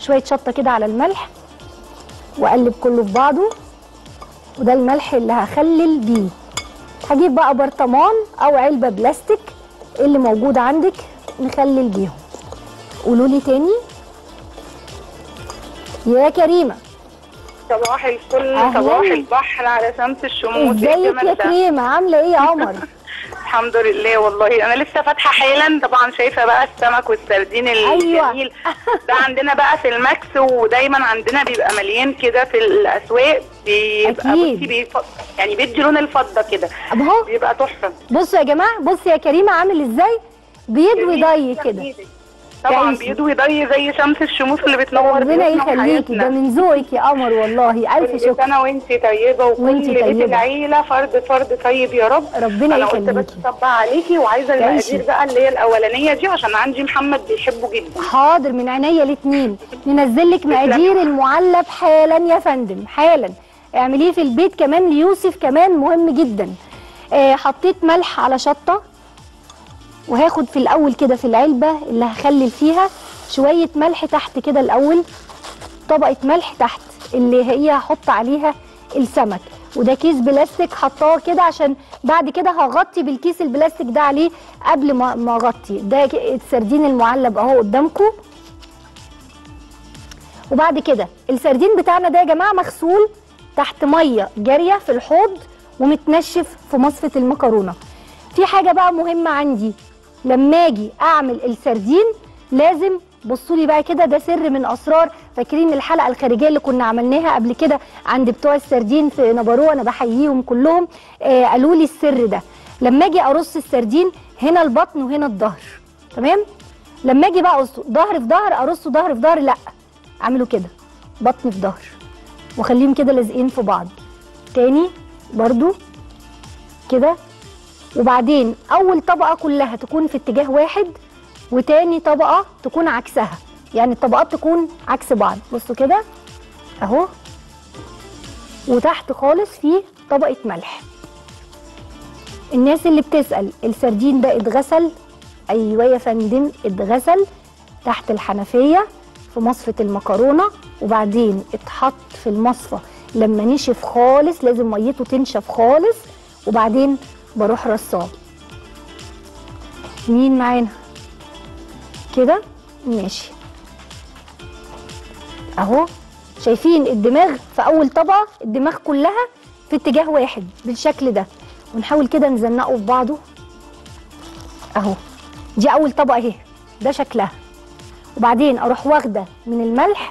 شويه شطه كده على الملح واقلب كله في بعضه وده الملح اللي هخلل بيه هجيب بقى برطمان او علبه بلاستيك اللي موجود عندك نخلل بيهم قولوا لي تاني يا كريمه صباح الفل أهلاً. صباح البحر على شمس الشموس إيه ازيك الجمال يا ده؟ كريمه عامله ايه يا قمر الحمد لله والله انا لسه فاتحه حالا طبعا شايفه بقى السمك والسردين أيوة. الجميل ده عندنا بقى في الماكس ودايما عندنا بيبقى مليان كده في الاسواق بيبقى أكيد. بصي بيف... يعني بيدي لون الفضه كده طب اهو بيبقى تحفه بصوا يا جماعه بصوا يا كريمه عامل ازاي بيدوي ضي كده طبعا تعيشي. بيدوي ضي زي شمس الشموس اللي بتنور ربنا بيوتنا يخليكي ده وحياتنا. من ذوقك يا قمر والله الف كل شكر سنه وانت طيبه وكل وانتي بيت طيبة. العيله فرد فرد طيب يا رب ربنا انا قلت بس يخليكي اطبق عليكي وعايزه تعيشي. المقادير بقى اللي هي الاولانيه دي عشان عندي محمد بيحبه جدا حاضر من عينيا الاثنين ننزل لك مقادير المعلب حالا يا فندم حالا اعمليه في البيت كمان ليوسف كمان مهم جدا آه حطيت ملح على شطه وهاخد في الاول كده في العلبه اللي هخلل فيها شويه ملح تحت كده الاول طبقه ملح تحت اللي هي هحط عليها السمك وده كيس بلاستيك حطاه كده عشان بعد كده هغطي بالكيس البلاستيك ده عليه قبل ما ما اغطي ده ك- السردين المعلب اهو قدامكم وبعد كده السردين بتاعنا ده يا جماعه مغسول تحت ميه جاريه في الحوض ومتنشف في مصفه المكرونه في حاجه بقى مهمه عندي لما اجي اعمل السردين لازم بصوا لي بقى كده ده سر من اسرار فاكرين الحلقه الخارجيه اللي كنا عملناها قبل كده عند بتوع السردين في نبارو انا بحييهم كلهم آه قالوا لي السر ده لما اجي ارص السردين هنا البطن وهنا الظهر تمام لما اجي بقى ارصه ظهر في ظهر ارصه ظهر في ظهر لا اعمله كده بطن في ظهر واخليهم كده لازقين في بعض تاني برضو كده وبعدين اول طبقه كلها تكون في اتجاه واحد وتاني طبقه تكون عكسها يعني الطبقات تكون عكس بعض بصوا كده اهو وتحت خالص في طبقه ملح الناس اللي بتسال السردين ده اتغسل ايوه يا فندم اتغسل تحت الحنفيه في مصفة المكرونة وبعدين اتحط في المصفى لما نشف خالص لازم ميته تنشف خالص وبعدين بروح رصاه مين معانا كده ماشي اهو شايفين الدماغ في اول طبقة الدماغ كلها في اتجاه واحد بالشكل ده ونحاول كده نزنقه في بعضه اهو دي اول طبقة اهي ده شكلها وبعدين اروح واخده من الملح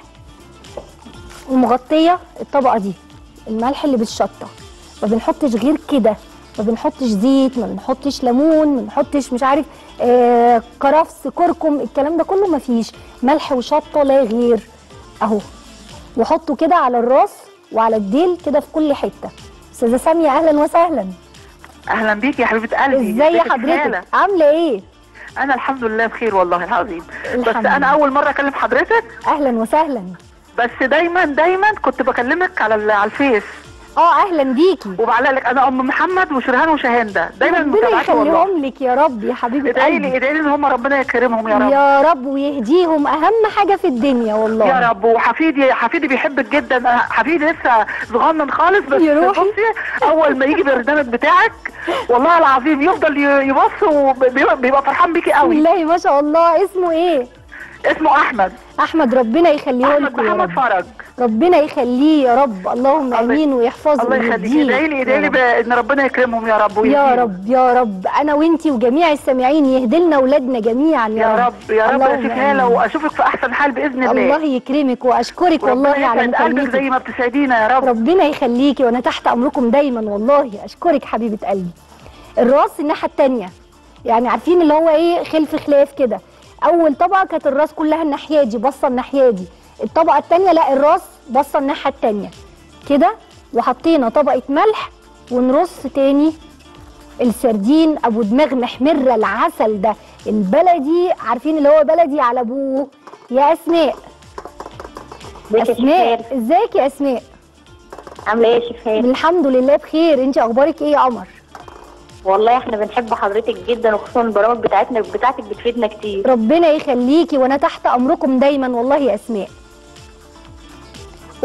ومغطيه الطبقه دي الملح اللي بالشطه ما بنحطش غير كده ما بنحطش زيت ما بنحطش ليمون ما بنحطش مش عارف آه كرفس كركم الكلام ده كله ما فيش ملح وشطه لا غير اهو واحطه كده على الراس وعلى الديل كده في كل حته استاذه ساميه اهلا وسهلا اهلا بيك يا حبيبه قلبي ازاي ازيك حضرتك حالة؟ عامله ايه انا الحمد لله بخير والله العظيم بس الحمد انا لله. اول مره اكلم حضرتك اهلا وسهلا بس دايما دايما كنت بكلمك على ال- على الفيس اه اهلا بيكي وبعلق لك انا ام محمد وشرهان وشاهين ده دايما ربنا متابعاكي والله يخليهم لك يا رب يا حبيبه ادعي لي قلبي ادعي لي ان هم ربنا يكرمهم يا رب يا رب ويهديهم اهم حاجه في الدنيا والله يا رب وحفيدي حفيدي بيحبك جدا أنا حفيدي لسه صغنن خالص بس يا روحي. بصي اول ما يجي البرنامج بتاعك والله العظيم يفضل ي- يبص وبيبقى بيبقى فرحان بيكي بسم قوي الله ما شاء الله اسمه ايه اسمه احمد احمد ربنا يخليه احمد لكم يا محمد رب فرج ربنا يخليه يا رب اللهم الله- امين ويحفظه الله يخليك ويهديه ادعي لي يا ادعي لي رب. بقى ان ربنا يكرمهم يا رب يا ويهديهم. رب يا رب انا وانتي وجميع السامعين يهدي لنا اولادنا جميعا يا, يا رب يا رب اللهم يا شفاله آمين. واشوفك في احسن حال باذن الله الله يكرمك واشكرك والله وربنا على يسعد قلبك مكالمتك زي ما بتسعدينا يا رب ربنا يخليكي وانا تحت امركم دايما والله اشكرك حبيبه قلبي الراس الناحيه التانية يعني عارفين اللي هو ايه خلف خلاف كده اول طبقه كانت الراس كلها الناحيه دي باصه الناحيه دي الطبقه التانية لا الراس باصه الناحيه التانية كده وحطينا طبقه ملح ونرص تاني السردين ابو دماغ محمره العسل ده البلدي عارفين اللي هو بلدي على ابوه يا اسماء ازيك يا اسماء شفال ازيك يا اسماء عامله ايه يا شفال الحمد لله بخير انت اخبارك ايه يا قمر والله احنا بنحب حضرتك جدا وخصوصا البرامج بتاعتنا بتاعتك بتفيدنا كتير ربنا يخليكي وانا تحت امركم دايما والله يا اسماء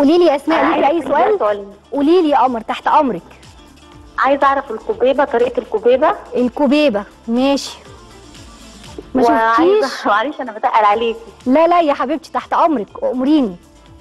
قولي لي يا اسماء ليكي اي سؤال سؤال قولي لي يا قمر تحت امرك عايزه اعرف الكوبيبه طريقه الكوبيبه الكوبيبه ماشي ما وعايزه شفتيش معلش انا بتقل عليكي لا لا يا حبيبتي تحت امرك امريني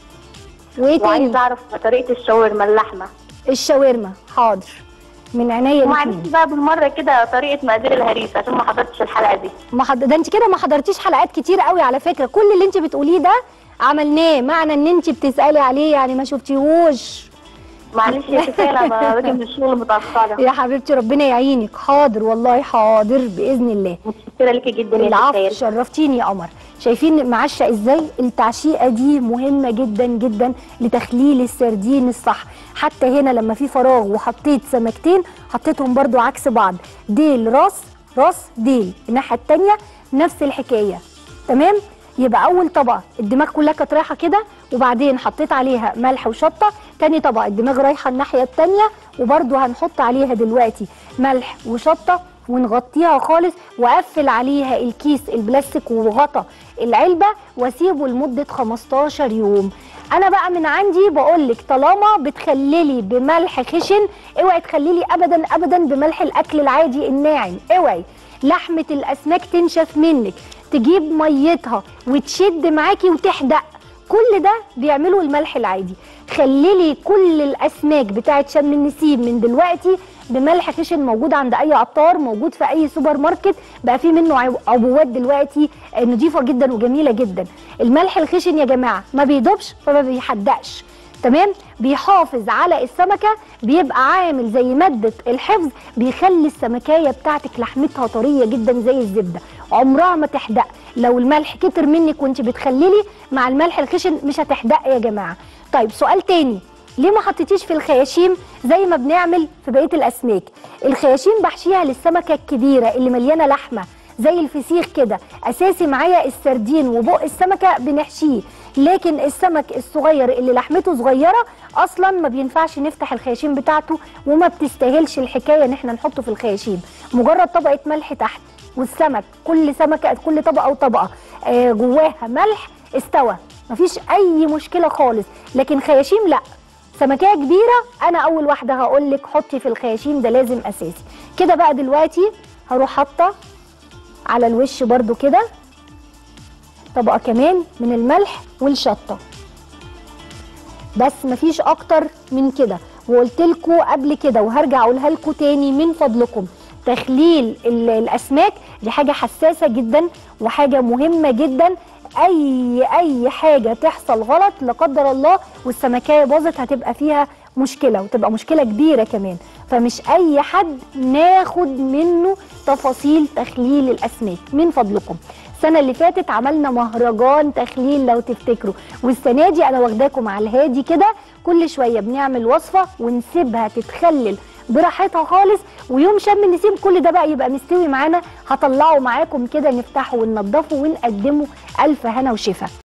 وايه تاني وعايزه اعرف طريقه الشاورما اللحمه الشاورما حاضر من عينيا ومعلش الاثنين بقى بالمره كده طريقه مقادير الهريسه عشان ما حضرتش الحلقه دي ما حد... ده انت كده ما حضرتيش حلقات كتير قوي على فكره كل اللي انت بتقوليه ده عملناه معنى ان انت بتسالي عليه يعني ما شفتيهوش معلش يا كفايه انا باجي من الشغل متاخره يا حبيبتي ربنا يعينك حاضر والله حاضر باذن الله متشكره ليكي جدا يا العفو كفايه شرفتيني يا قمر شايفين معشة ازاي التعشيقه دي مهمه جدا جدا لتخليل السردين الصح حتى هنا لما في فراغ وحطيت سمكتين حطيتهم برضو عكس بعض ديل راس راس ديل الناحيه التانية نفس الحكايه تمام يبقى اول طبقه الدماغ كلها كانت رايحه كده وبعدين حطيت عليها ملح وشطه تاني طبقه الدماغ رايحه الناحيه التانية وبرضو هنحط عليها دلوقتي ملح وشطه ونغطيها خالص واقفل عليها الكيس البلاستيك وغطا العلبه واسيبه لمده 15 يوم انا بقى من عندي بقول لك طالما بتخللي بملح خشن اوعي تخللي ابدا ابدا بملح الاكل العادي الناعم اوعي لحمه الاسماك تنشف منك تجيب ميتها وتشد معاكي وتحدق كل ده بيعمله الملح العادي خللي كل الاسماك بتاعه شم النسيم من دلوقتي بملح خشن موجود عند اي عطار موجود في اي سوبر ماركت بقى في منه عب- عبوات دلوقتي آه، نظيفه جدا وجميله جدا الملح الخشن يا جماعه ما بيدوبش فما بيحدقش تمام بيحافظ على السمكه بيبقى عامل زي ماده الحفظ بيخلي السمكايه بتاعتك لحمتها طريه جدا زي الزبده عمرها ما تحدق لو الملح كتر منك وانت بتخللي مع الملح الخشن مش هتحدق يا جماعه طيب سؤال تاني ليه ما حطيتيش في الخياشيم زي ما بنعمل في بقيه الاسماك الخياشيم بحشيها للسمكه الكبيره اللي مليانه لحمه زي الفسيخ كده اساسي معايا السردين وبق السمكه بنحشيه لكن السمك الصغير اللي لحمته صغيره اصلا ما بينفعش نفتح الخياشيم بتاعته وما بتستاهلش الحكايه ان احنا نحطه في الخياشيم مجرد طبقه ملح تحت والسمك كل سمكه كل طبقه وطبقه آه جواها ملح استوى مفيش اي مشكله خالص لكن خياشيم لا سمكيه كبيره انا اول واحده هقول لك حطي في الخياشيم ده لازم اساسي كده بقى دلوقتي هروح حاطه على الوش برضو كده طبقه كمان من الملح والشطه بس مفيش اكتر من كده وقلت لكم قبل كده وهرجع اقولها لكم تاني من فضلكم تخليل ال- الاسماك دي حاجه حساسه جدا وحاجه مهمه جدا اي اي حاجه تحصل غلط لا قدر الله والسمكيه باظت هتبقى فيها مشكله وتبقى مشكله كبيره كمان فمش اي حد ناخد منه تفاصيل تخليل الاسماك من فضلكم السنه اللي فاتت عملنا مهرجان تخليل لو تفتكروا والسنه دي انا واخداكم على الهادي كده كل شويه بنعمل وصفه ونسيبها تتخلل براحتها خالص ويوم شم النسيم كل ده بقى يبقى مستوي معانا هطلعه معاكم كده نفتحه وننضفه ونقدمه الف هنا وشفا